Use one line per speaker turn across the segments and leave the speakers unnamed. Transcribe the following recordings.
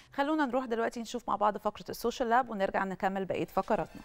خلونا نروح دلوقتي نشوف مع بعض فقره السوشيال لاب ونرجع نكمل بقيه فقراتنا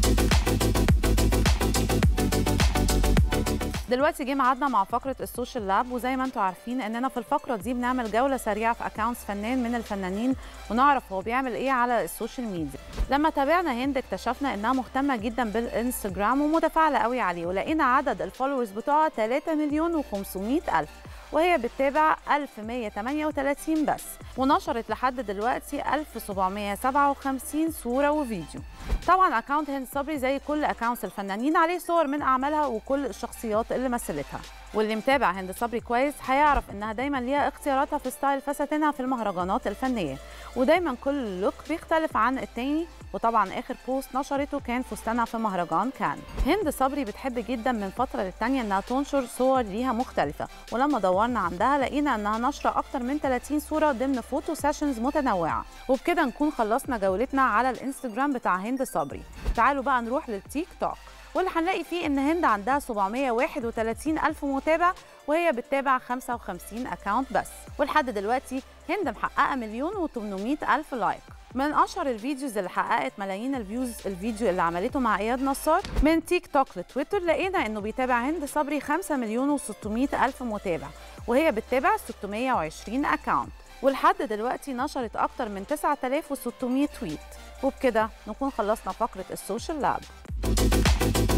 دلوقتي جه ميعادنا مع فقره السوشيال لاب وزي ما انتم عارفين اننا في الفقره دي بنعمل جوله سريعه في اكونتس فنان من الفنانين ونعرف هو بيعمل ايه على السوشيال ميديا لما تابعنا هند اكتشفنا انها مهتمه جدا بالانستجرام ومتفاعله قوي عليه ولقينا عدد الفولورز بتوعها 3 مليون و500 الف وهي بتتابع 1138 بس ونشرت لحد دلوقتي 1757 صورة وفيديو طبعا اكونت هند صبري زي كل اكونتس الفنانين عليه صور من اعمالها وكل الشخصيات اللي مثلتها واللي متابع هند صبري كويس هيعرف انها دايما ليها اختياراتها في ستايل فساتينها في المهرجانات الفنيه ودايما كل لوك بيختلف عن التاني وطبعا اخر بوست نشرته كان فستانها في مهرجان كان هند صبري بتحب جدا من فتره للتانيه انها تنشر صور ليها مختلفه ولما دورنا عندها لقينا انها نشره اكتر من 30 صوره ضمن فوتو سيشنز متنوعه وبكده نكون خلصنا جولتنا على الانستجرام بتاع هند صبري تعالوا بقى نروح للتيك توك واللي هنلاقي فيه ان هند عندها 731 الف متابع وهي بتتابع 55 اكاونت بس ولحد دلوقتي هند محققه مليون و800 الف لايك من اشهر الفيديوز اللي حققت ملايين الفيوز الفيديو اللي عملته مع اياد نصار من تيك توك لتويتر لقينا انه بيتابع هند صبري 5 مليون و600 الف متابع وهي بتتابع 620 اكاونت ولحد دلوقتي نشرت اكتر من 9600 تويت وبكده نكون خلصنا فقره السوشيال لاب